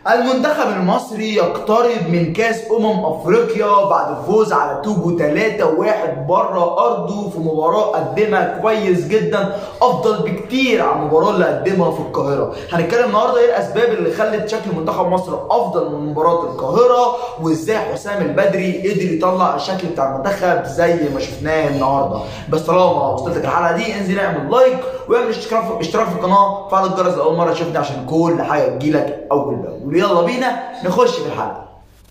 المنتخب المصري يقترب من كاس امم افريقيا بعد الفوز على توجو 3-1 بره ارضه في مباراه قدمها كويس جدا افضل بكتير عن المباراه اللي قدمها في القاهره هنتكلم النهارده ايه الاسباب اللي خلت شكل منتخب مصر افضل من مباراه القاهره وازاي حسام البدري قدر يطلع الشكل بتاع المنتخب زي ما شفناه النهارده بس طالما وصلت لك الحلقه دي انزل اعمل لايك واعمل اشتراك في اشتراك في القناه فعل الجرس لاول مره تشوفني عشان كل حاجه تجيلك اول باول يلا بينا نخش في الحلقه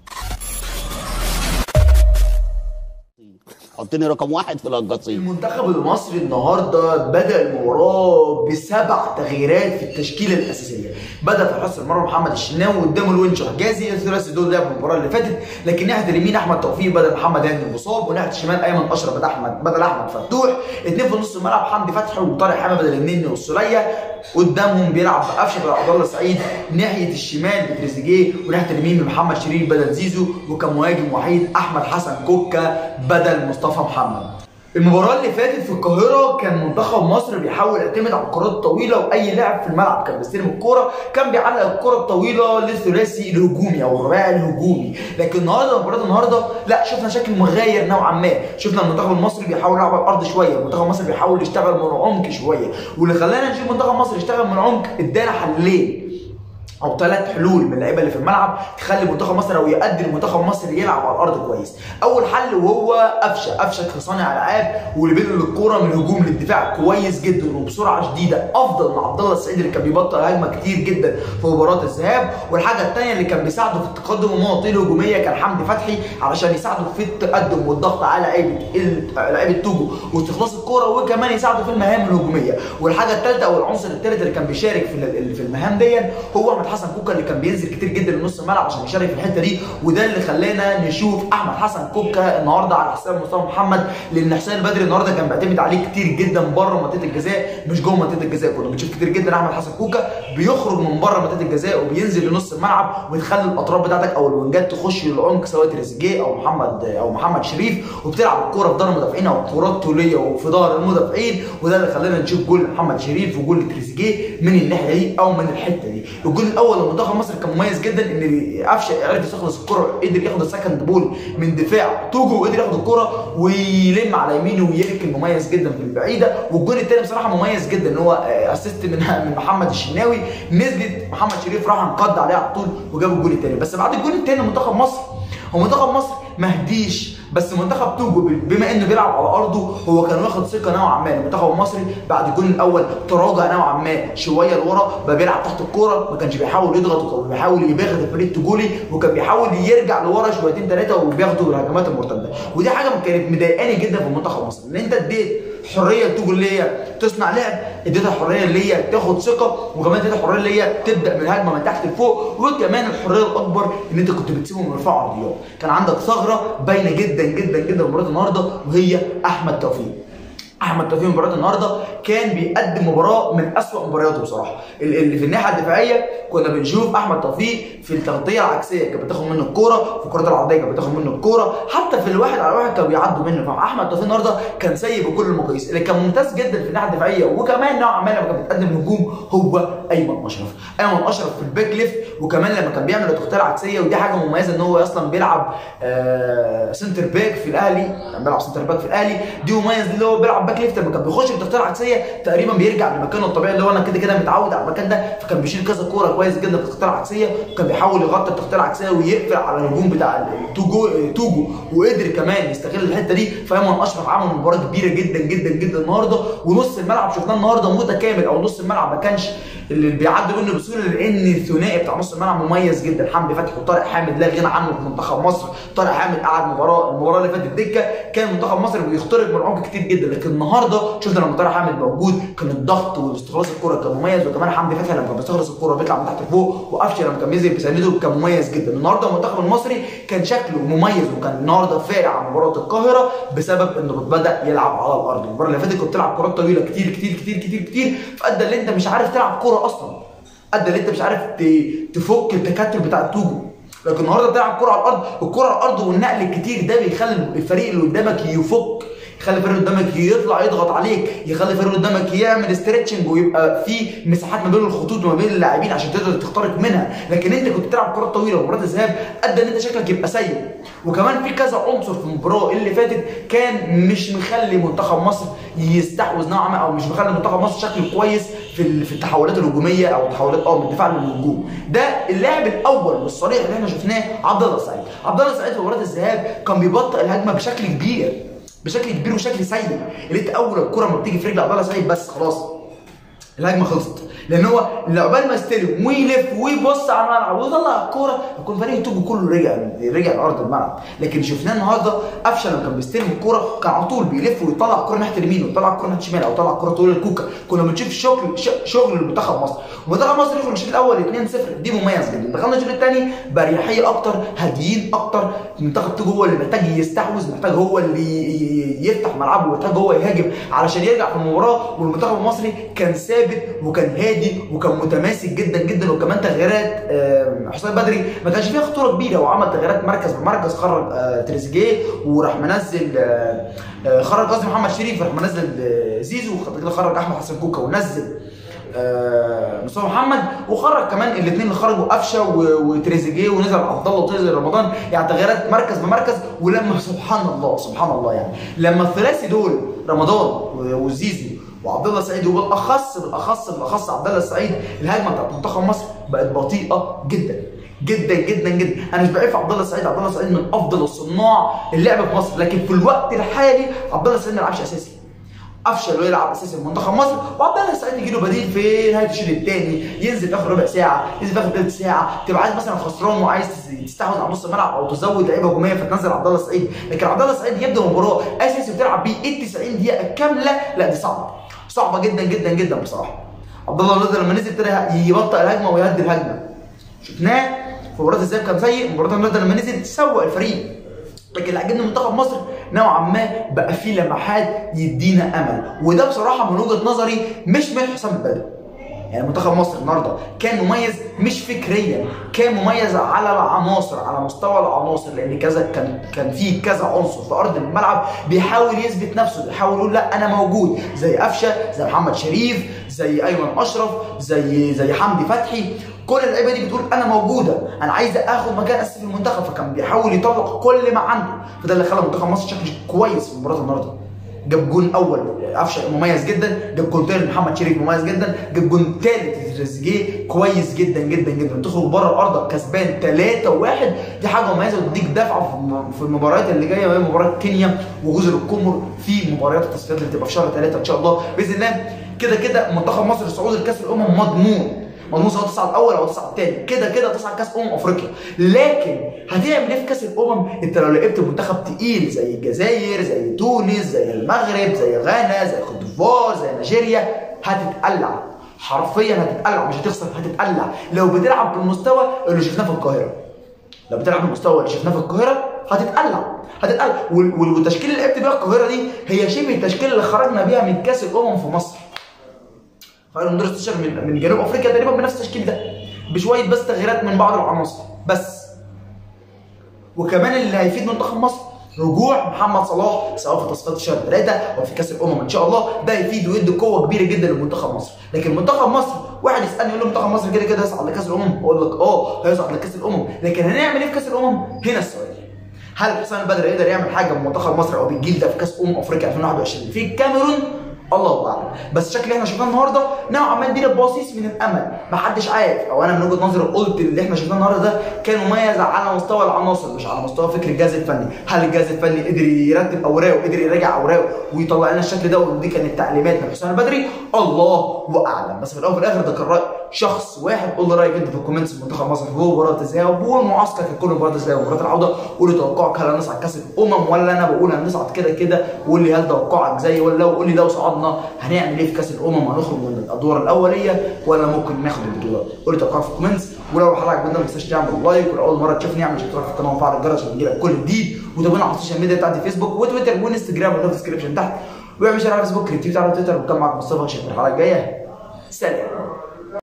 حطني رقم واحد في القصيم المنتخب المصري النهارده بدا المباراه بسبع تغييرات في التشكيله الاساسيه بدا في حراسه المرمى محمد الشناوي قدامه الونش حجازي الثلاثي دول لعبوا المباراه اللي فاتت لكن ناحيه اليمين احمد توفيق بدل محمد هاني المصاب وناحيه الشمال ايمن اشرف بدل احمد بدل احمد فتوح اثنين في نص الملعب حمدي فتحي وطارق حامد بدل النني والسوليه قدامهم بيلعب بقفشه بدل عبد الله سعيد ناحيه الشمال بتريزيجيه وناحيه اليمين بمحمد شريف بدل زيزو وكان مهاجم وحيد احمد حسن كوكا بدل مصطفى محمد المباراة اللي فاتت في القاهرة كان منتخب مصر بيحاول يعتمد على الكرات الطويلة وأي لاعب في الملعب كان بيستلم الكرة كان بيعلق الكرة الطويلة للثلاثي الهجومي أو الرباعي الهجومي، لكن النهارده مباراة النهارده لا شفنا شكل مغاير نوعا ما، شفنا المنتخب المصري بيحاول يلعب على الأرض شوية، المنتخب المصري بيحاول يشتغل من عمق شوية، واللي خلانا نشوف منتخب مصر يشتغل من عمق ادانا حلين او ثلاث حلول من اللعيبه اللي في الملعب تخلي منتخب مصر او يؤدي المنتخب مصر يلعب على الارض كويس اول حل وهو قفشه قفشه كصانع العاب واللي بينقل الكوره من الهجوم للدفاع كويس جدا وبسرعه شديده افضل من عبد الله السعيد اللي كان بيبطل هجمه كتير جدا في مباراه الذهاب والحاجه الثانيه اللي كان بيساعده في التقدم والنقط الهجوميه كان حمدي فتحي علشان يساعده في التقدم والضغط على لعيبه لعيبه توجو واستخلاص الكوره وكمان يساعده في المهام الهجوميه والحاجه الثالثه او العنصر الثالث اللي كان بيشارك في في المهام دي هو احمد حسن كوكا اللي كان بينزل كتير جدا لنص الملعب عشان يشارك في الحته دي وده اللي خلانا نشوف احمد حسن كوكا النهارده على حساب مصطفى محمد لان حسين البدري النهارده كان بيعتمد عليه كتير جدا بره منطقه الجزاء مش جوه منطقه الجزاء كنا بنشوف كتير جدا احمد حسن كوكا بيخرج من بره منطقه الجزاء وبينزل لنص الملعب ويخلي الاطراف بتاعتك او الوينجات تخش للعمق سواء تريزيجيه او محمد او محمد شريف وبتلعب الكوره في ظهر المدافعين او كرات طوليه وفي ظهر المدافعين وده اللي خلانا نشوف جول محمد شريف وجول تريزيجيه من الناحيه دي او من الحته دي الجول الاول لمنتخب مصر كان مميز جدا ان قفشه عرف يستخلص الكره قدر ياخد السكند بول من دفاع توجو وقدر ياخد الكره ويلم على يمينه ويركن مميز جدا في البعيده والجول الثاني بصراحه مميز جدا ان هو اسيست من من محمد الشناوي نزلت محمد شريف راح انقض عليه على طول وجاب الجول الثاني بس بعد الجول الثاني منتخب مصر هو منتخب مصر ما هديش بس منتخب توجو بما انه بيلعب على ارضه هو كان واخد ثقه نوعا ما المنتخب المصري بعد الجول الاول تراجع نوعا ما شويه لورا بقى بيلعب تحت الكوره ما كانش بيحاول يضغط وكان بيحاول يباغت فريق توجولي وكان بيحاول يرجع لورا شويتين ثلاثه وبياخدوا بالهجمات المرتده ودي حاجه كانت مضايقاني جدا في منتخب مصر ان انت اديت حريه لتوجو اللي هي تصنع لعب اديتها حريه اللي هي تاخد ثقه وكمان اديتها حريه اللي هي تبدا من هجمه من تحت لفوق وكمان الحريه الاكبر ان انت كنت بتسيبهم يرفعوا عرضيات كان عندك ثغره باينه جدا جدا جدا مباراه النهارده وهي احمد توفيق احمد توفيق مباراه النهارده كان بيقدم مباراه من اسوأ مبارياته بصراحه اللي في الناحيه الدفاعيه كنا بنشوف احمد توفيق في التغطيه العكسيه كانت بتاخد منه الكوره في الكرات العرضيه كانت بتاخد منه الكوره حتى في الواحد على واحد كانوا بيعدوا منه فاحمد توفيق النهارده كان سيء بكل المقاييس اللي كان ممتاز جدا في الناحيه الدفاعيه وكمان نوعا ما لما كان بيتقدم هجوم هو ايمن اشرف ايمن اشرف في الباك ليفت وكمان لما كان بيعمل التغطيه العكسيه ودي حاجه مميزه ان هو اصلا بيلعب آه سنتر باك في الاهلي يعني بيلعب سنتر باك في الاهلي دي مميز اللي هو بيلعب باك ليفت لما كان بيخش التغطيه العكسيه تقريبا بيرجع لمكانه الطبيعي اللي هو انا كده كده متعود على المكان ده فكان بيشيل كذا كوره كويس جدا في التغطيه العكسيه وكان بيحاول يغطي التغطيه العكسيه ويقفل على الهجوم بتاع توجو توجو وقدر كمان يستغل الحته دي فايمن اشرف عمل مباراه كبيره جدا جدا جدا النهارده ونص الملعب شفناه النهارده متكامل او نص الملعب ما كانش اللي بيعدي منه بسهوله لان الثنائي بتاع نص الملعب مميز جدا حمدي فتحي وطارق حامد لا غنى عنه في منتخب مصر طارق حامد قعد مباراه المباراه اللي فاتت دكه كان منتخب مصر بيخترق من عمق كتير جدا لكن النهارده شفنا لما طارق حامد موجود كان الضغط واستخلاص الكره كان مميز وكمان حمدي فتحي لما كان بيستخلص الكره بيطلع من تحت لفوق وقفشه لما كان بينزل بيسنده كان مميز جدا النهارده المنتخب المصري كان شكله مميز وكان النهارده فارق عن مباراه القاهره بسبب انه بدا يلعب على الارض المباراه اللي فاتت كنت بتلعب كرات طويله كتير كتير كتير كتير كتير فادى اللي انت مش عارف تلعب كوره اصلا ادى اللي انت مش عارف تفك التكتل بتاع التوجو لكن النهارده بتلعب كوره على الارض الكوره على الارض والنقل الكتير ده بيخلي الفريق اللي قدامك يفك يخلي الفريق قدامك يطلع يضغط عليك يخلي الفريق قدامك يعمل ستريتشنج ويبقى في مساحات ما بين الخطوط وما بين اللاعبين عشان تقدر تخترق منها لكن انت كنت بتلعب كرات طويله ومباراه الذهاب ادى ان انت شكلك يبقى سيء وكمان في كذا عنصر في المباراه اللي فاتت كان مش مخلي منتخب مصر يستحوذ نوعا ما او مش مخلي منتخب مصر شكله كويس في ال- في التحولات الهجوميه او التحولات اه من الدفاع للهجوم ده اللاعب الاول والصريح اللي احنا شفناه عبد الله السعيد عبد الله السعيد في مباراه الذهاب كان بيبطئ الهجمه بشكل كبير بشكل كبير وشكل سيء اللي انت اول الكره ما بتيجي في رجل عبد الله السعيد بس خلاص الهجمه خلصت لان هو عقبال ما يستلم ويلف ويبص على الملعب ويطلع الكوره يكون فريق توجو كله رجع رجع لارض الملعب لكن شفناه النهارده قفشه لما كان بيستلم الكوره كان على طول بيلف ويطلع الكوره ناحيه اليمين ويطلع الكوره ناحيه الشمال او يطلع الكوره طول الكوكا كنا بنشوف شغل ش- شغل المنتخب مصر ومنتخب مصر يخرج الشوط الاول 2-0 دي مميز جدا دخلنا الشوط الثاني باريحيه اكتر هاديين اكتر منتخب توجو هو اللي محتاج يستحوذ محتاج هو اللي ي- ي- يفتح ملعبه ومحتاج هو يهاجم علشان يرجع في المباراه والمنتخب المصري كان ثابت وكان هادي وكان متماسك جدا جدا وكمان تغييرات آه، حسام بدري ما كانش فيها خطوره كبيره وعمل تغييرات مركز بمركز خرج آه، تريزيجيه وراح منزل آه، آه، خرج قصدي محمد شريف راح منزل آه، زيزو وخد كده خرج احمد حسن كوكا ونزل آه، مصطفى محمد وخرج كمان الاثنين اللي خرجوا قفشه و- وتريزيجيه ونزل عبد الله وطيزر رمضان يعني تغييرات مركز بمركز ولما سبحان الله سبحان الله يعني لما الثلاثي دول رمضان و- وزيزو وعبد الله السعيد وبالاخص بالاخص بالاخص عبد الله السعيد الهجمه بتاعت منتخب مصر بقت بطيئه جدا جدا جدا جدا انا مش بعيب في عبد الله السعيد عبد الله السعيد من افضل الصناع اللعب في مصر لكن في الوقت الحالي عبد الله السعيد ما يلعبش اساسي افشل ويلعب اساسي في منتخب مصر وعبد الله السعيد يجي له بديل في نهايه الشوط الثاني ينزل في اخر ربع ساعه ينزل في اخر ثلث ساعه تبقى عايز مثلا خسران وعايز تستحوذ على نص الملعب او تزود لعيبه هجوميه فتنزل عبد الله السعيد لكن عبد الله السعيد يبدا المباراه اساسي وتلعب بيه ال 90 دقيقه كامله لا دي صعبه صعبه جدا جدا جدا بصراحه عبد الله النهارده لما نزل ابتدى يبطئ الهجمه ويهدي الهجمه شفناه في مباراه الذهاب كان سيء مباراه النهارده لما نزل سوق الفريق لكن اللي عجبني منتخب مصر نوعا ما بقى فيه لمحات يدينا امل وده بصراحه من وجهه نظري مش من حسام البدري يعني منتخب مصر النهارده كان مميز مش فكريا كان مميز على العناصر على مستوى العناصر لان كذا كان كان في كذا عنصر في ارض الملعب بيحاول يثبت نفسه بيحاول يقول لا انا موجود زي قفشه زي محمد شريف زي ايمن اشرف زي زي حمدي فتحي كل اللعيبه دي بتقول انا موجوده انا عايز اخد مكان اساسي في المنتخب فكان بيحاول يطلق كل ما عنده فده اللي خلى منتخب مصر شكله كويس في مباراه النهارده جاب جون اول قفشه مميز جدا جاب جون تاني محمد شريف مميز جدا جاب جون تالت تريزيجيه كويس جدا جدا جدا تخرج بره ارضك كسبان 3 1 دي حاجه مميزه وتديك دفعه في الم- في المباريات اللي جايه وهي مباراه كينيا وجزر القمر في مباريات التصفيات اللي بتبقى في شهر 3 ان شاء الله باذن الله كده كده منتخب مصر الصعود لكاس الامم مضمون مضمون سواء تصعد اول او تصعد تاني كده كده تصعد كاس امم افريقيا لكن هتعمل ايه في كاس الامم انت لو لعبت منتخب تقيل زي الجزائر زي تونس زي المغرب زي غانا زي كوت ديفوار زي نيجيريا هتتقلع حرفيا هتتقلع مش هتخسر هتتقلع لو بتلعب بالمستوى اللي شفناه في القاهره لو بتلعب بالمستوى اللي شفناه في القاهره هتتقلع هتتقلع وال- وال- والتشكيل اللي لعبت بيها القاهره دي هي شبه التشكيل اللي خرجنا بيها من كاس الامم في مصر خرجنا من دور 16 من من جنوب افريقيا تقريبا بنفس التشكيل ده بشويه بس تغييرات من بعض العناصر بس وكمان اللي هيفيد منتخب مصر رجوع محمد صلاح سواء في تصفيات شهر ثلاثة او في كاس الامم ان شاء الله ده يفيد ويدي قوه كبيره جدا لمنتخب مصر لكن منتخب مصر واحد يسالني يقول له منتخب مصر كده كده هيصعد لكاس الامم اقول لك اه هيصعد لكاس الامم لكن هنعمل ايه في كاس الامم هنا السؤال هل حسام البدري يقدر يعمل حاجه بمنتخب مصر او بالجيل ده في كاس امم افريقيا 2021 في الكاميرون الله اعلم بس الشكل اللي احنا شفناه النهارده نوعا ما ادينا بصيص من الامل محدش عارف او انا من وجهه نظري قلت اللي احنا شفناه النهارده ده كان مميز على مستوى العناصر مش على مستوى فكر الجهاز الفني هل الجهاز الفني قدر يرتب اوراقه قدر يراجع اوراقه ويطلع لنا الشكل ده ودي كانت تعليمات من حسام البدري الله اعلم بس في الاول وفي الاخر ده كان راي شخص واحد قول لي رايك انت في الكومنتس في منتخب مصر هو مباراه الذهاب والمعسكر كان كل مباراه الذهاب ومباراه العوده قول لي توقعك هل هنصعد كاس الامم ولا انا بقول هنصعد كده كده وقول لي هل توقعك زي ولا لو قول لي لو صعدنا هنعمل ايه في كاس الامم هنخرج من الادوار الاوليه ولا ممكن ناخد البطوله قول لي توقعك في الكومنتس ولو الحلقه عجبتك ما تنساش تعمل لايك ولو اول مره تشوفني اعمل اشتراك في القناه وفعل الجرس عشان يجيلك كل جديد وتابعنا على السوشيال ميديا بتاعتي فيسبوك وتويتر وانستجرام وفي الديسكربشن تحت واعمل شير على فيسبوك ريتويت على تويتر وكان معاك مصطفى اشوفك الحلقه الجايه سلام